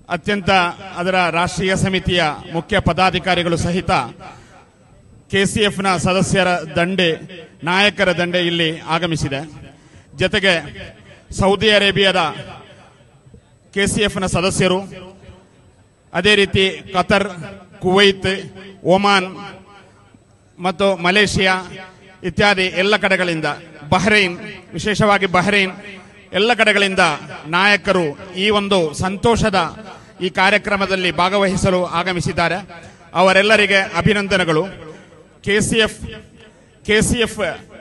ಅತ್ಯಂತ ಅದರ ರಾಷ್ಟ್ರೀಯ ಸಮಿತಿಯ ಮುಖ್ಯ ಪದಾಧಿಕಾರಿಗಳು ಸಹಿತ ಕೆಸಿಎಫ್ನ ಸದಸ್ಯರ ದಂಡೆ ನಾಯಕರ ದಂಡೆ ಇಲ್ಲಿ ಆಗಮಿಸಿದೆ ಜೊತೆಗೆ ಸೌದಿ ಅರೇಬಿಯಾದ ಕೆಸಿಎಫ್ನ ಸದಸ್ಯರು ಅದೇ ರೀತಿ ಕತರ್ ಕುವೈತ್ ಒಮಾನ್ ಮತ್ತು ಮಲೇಷಿಯಾ ಇತ್ಯಾದಿ ಎಲ್ಲ ಕಡೆಗಳಿಂದ ಬಹ್ರೈನ್ ವಿಶೇಷವಾಗಿ ಬಹ್ರೈನ್ ಎಲ್ಲ ಕಡೆಗಳಿಂದ ನಾಯಕರು ಈ ಒಂದು ಸಂತೋಷದ ಈ ಕಾರ್ಯಕ್ರಮದಲ್ಲಿ ಭಾಗವಹಿಸಲು ಆಗಮಿಸಿದ್ದಾರೆ ಅವರೆಲ್ಲರಿಗೆ ಅಭಿನಂದನೆಗಳು ಕೆಸಿಎಫ್ ಕೆಸಿಎಫ್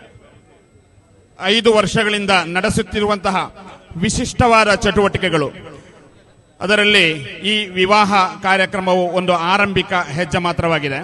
ಐದು ವರ್ಷಗಳಿಂದ ನಡೆಸುತ್ತಿರುವಂತಹ ವಿಶಿಷ್ಟವಾದ ಚಟುವಟಿಕೆಗಳು ಅದರಲ್ಲಿ ಈ ವಿವಾಹ ಕಾರ್ಯಕ್ರಮವು ಒಂದು ಆರಂಭಿಕ ಹೆಜ್ಜೆ ಮಾತ್ರವಾಗಿದೆ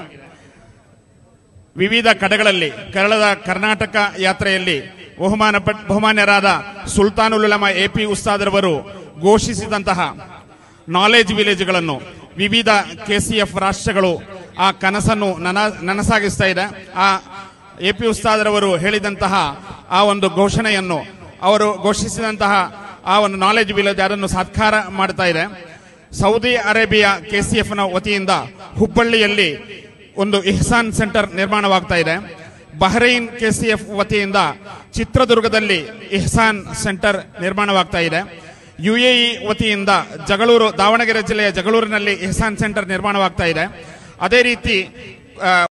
ವಿವಿಧ ಕಡೆಗಳಲ್ಲಿ ಕೇರಳದ ಕರ್ನಾಟಕ ಯಾತ್ರೆಯಲ್ಲಿ ಬಹುಮಾನ ಪಟ್- ಬಹುಮಾನ್ಯರಾದ ಸುಲ್ತಾನುಲ್ ಉಲಮ ಎಪಿ ಉಸ್ತಾದರವರು ಘೋಷಿಸಿದಂತಹ ನಾಲೆಜ್ ವಿಲೇಜ್ಗಳನ್ನು ವಿವಿಧ ಕೆಸಿಎಫ್ ರಾಷ್ಟ್ರಗಳು ಆ ಕನಸನ್ನು ನನ- ನನಸಾಗಿಸ್ತಾ ಇದೆ ಆ ಎಪಿ ಉಸ್ತಾದರವರು ಹೇಳಿದಂತಹ ಆ ಒಂದು ಘೋಷಣೆಯನ್ನು ಅವರು ಘೋಷಿಸಿದಂತಹ ಆ ಒಂದು ನಾಲೆಜ್ ವಿಲೇಜ್ ಅದನ್ನು ಸಾತ್ಕಾರ ಮಾಡ್ತಾ ಇದೆ ಸೌದಿ ಅರೇಬಿಯಾ ಕೆಸಿಎಫ್ನ ವತಿಯಿಂದ ಹುಬ್ಬಳ್ಳಿಯಲ್ಲಿ ಒಂದು ಇಹ್ಸಾನ್ ಸೆಂಟರ್ ನಿರ್ಮಾಣವಾಗ್ತಾ ಇದೆ ಬಹ್ರೈನ್ ಕೆಸಿಎಫ್ ವತಿಯಿಂದ ಚಿತ್ರದುರ್ಗದಲ್ಲಿ ಇಹ್ಸಾನ್ ಸೆಂಟರ್ ನಿರ್ಮಾಣವಾಗ್ತಾ ಇದೆ ಯುಎಇ ವತಿಯಿಂದ ಜಗಳೂರು ದಾವಣಗೆರೆ ಜಿಲ್ಲೆಯ ಜಗಳೂರಿನಲ್ಲಿ ಇಹ್ಸಾನ್ ಸೆಂಟರ್ ನಿರ್ಮಾಣವಾಗ್ತಾ ಇದೆ ಅದೇ ರೀತಿ ಆ,